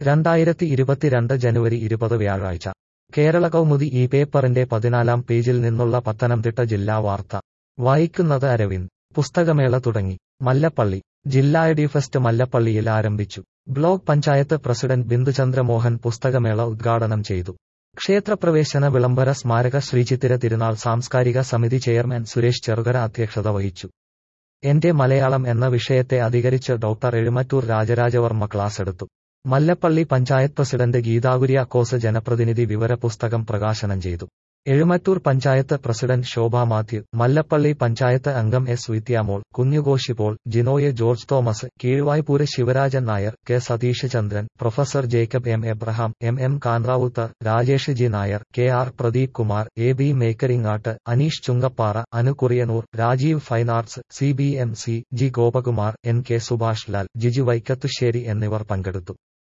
രണ്ടായിരത്തി ഇരുപത്തിരണ്ട് ജനുവരി ഇരുപത് വ്യാഴാഴ്ച കേരള കൗമുദി ഈ പേപ്പറിന്റെ പതിനാലാം പേജിൽ നിന്നുള്ള പത്തനംതിട്ട ജില്ലാ വാർത്ത വായിക്കുന്നത് അരവിന്ദ് പുസ്തകമേള തുടങ്ങി മല്ലപ്പള്ളി ജില്ലാ എഡി ഫെസ്റ്റ് മല്ലപ്പള്ളിയിൽ ആരംഭിച്ചു ബ്ലോക്ക് പഞ്ചായത്ത് പ്രസിഡന്റ് ബിന്ദുചന്ദ്രമോഹൻ പുസ്തകമേള ഉദ്ഘാടനം ചെയ്തു ക്ഷേത്രപ്രവേശന വിളംബര സ്മാരക ശ്രീചിത്തിര തിരുനാൾ സാംസ്കാരിക സമിതി ചെയർമാൻ സുരേഷ് ചെറുകര അധ്യക്ഷത വഹിച്ചു എന്റെ മലയാളം എന്ന വിഷയത്തെ അധികരിച്ച് ഡോക്ടർ എഴുമറ്റൂർ രാജരാജവർമ്മ ക്ലാസ് എടുത്തു മല്ലപ്പള്ളി പഞ്ചായത്ത് പ്രസിഡന്റ് ഗീതാകുര്യാക്കോസ് ജനപ്രതിനിധി വിവര പുസ്തകം പ്രകാശനം ചെയ്തു എഴുമറ്റൂർ പഞ്ചായത്ത് പ്രസിഡന്റ് ശോഭ മാത്യു മല്ലപ്പള്ളി പഞ്ചായത്ത് അംഗം S Vidyamol Kunjukoshy Paul Jinoy George Thomas Keezhvaipur Sivarajan Nair K Satheesh Chandran professor Jacob M Abraham M M Kanravuthar Rajesh G Nair K R Pradeep Kumar A B Mekkaringattu Aneesh Chungappara Anu Kuriyannoor Rajeev fine arts C B M C G Gopakumar N K Subhash Lal Jiju Vaikathussery എന്നിവർ പങ്കെടുത്തു